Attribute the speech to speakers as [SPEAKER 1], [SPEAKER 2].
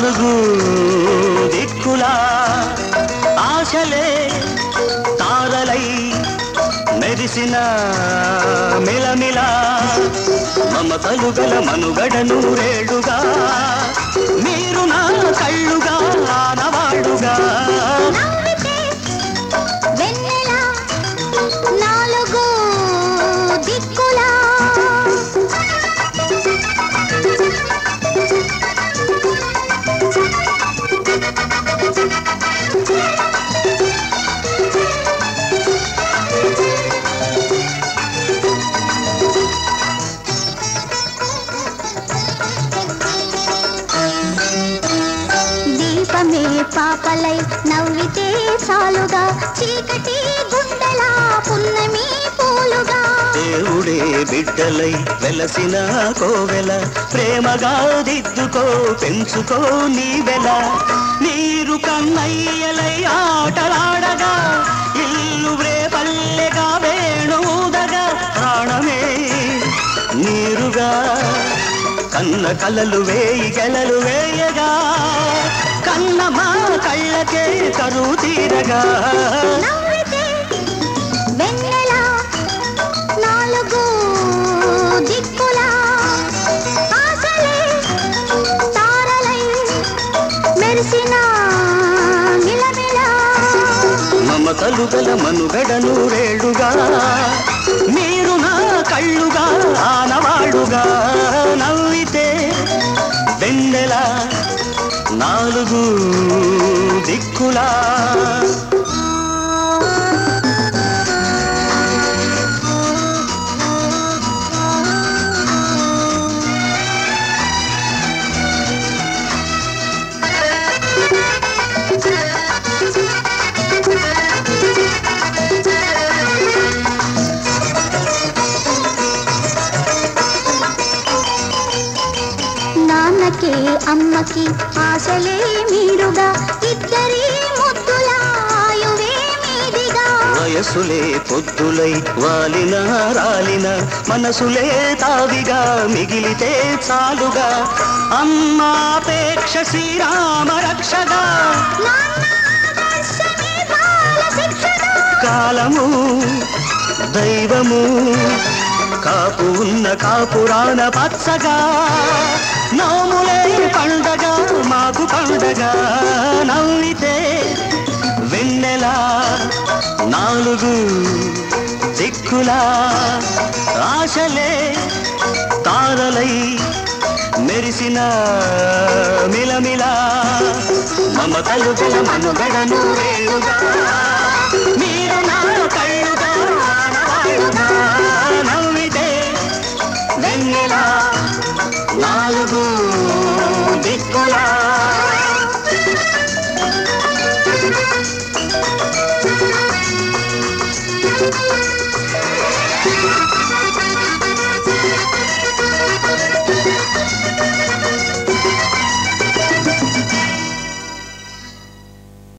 [SPEAKER 1] నాలుగు దిక్కులా ఆశలే తారలై మెరిసిన మిలమిల మమతలు గల మనుగడ నూరేళ్లుగా మీరు నా కళ్ళుగా ఆనవాళ్ళుగా
[SPEAKER 2] నవ్వితే వెన్నెల నాలుగు దిక్కులా దీపమే పాపలై నవ్వితే చాలుగా చీకటి గుండెలా పున్నమి పూలుగా
[SPEAKER 1] దేవుడే బిడ్డలై వెలసిన కోవెల ప్రేమగా దిద్దుకో పెంచుకో నీవెల నీరు కన్నయ్యలై ఆటలాడగా ఇల్లు పల్లెగా వేణుదగా ప్రాణమే నీరుగా కన్న కలలు వేయి గెలలు వేయగా కన్న మా కళ్ళకే కరువు తీరగా
[SPEAKER 2] నవ్వితే వెన్నెల నాలుగు దిక్కులా ఆశలే తారలై మెరిసిన మిలమిల
[SPEAKER 1] మమతలు గల మనుగడ నూరేళ్లుగా మీరు నా కళ్ళుగా ఆనవాళ్ళుగా నవ్వితే వెన్నెల నాలుగు దిక్కులా
[SPEAKER 2] నాన్నకి అమ్మకి ఆశలే మీరుగా ఇద్దరి ముద్దుల ఆయువే మీదిగా
[SPEAKER 1] వయసులే పొద్దులై వాలిన రాలిన మనసులే తావిగా మిగిలితే చాలుగా అమ్మాపేక్ష శ్రీరామ రక్షగా
[SPEAKER 2] నాన్న ఆదర్శమే బాల శిక్షగా
[SPEAKER 1] కాలము దైవము కాపు ఉన్న కాపురాన పచ్చగా నోములే పండగ మాకు పండగ నవ్వితే వెన్నెల నాలుగు దిక్కులా ఆశలే తారలై మెరిసిన మిలమిల మమతలు గల మనుగడను వేళుగా మీరు నా కళ్ళుగా ఆనవాళ్ళుగా నవ్వితే వెన్నెల నాలుగు దిక్కులా
[SPEAKER 2] Thank you.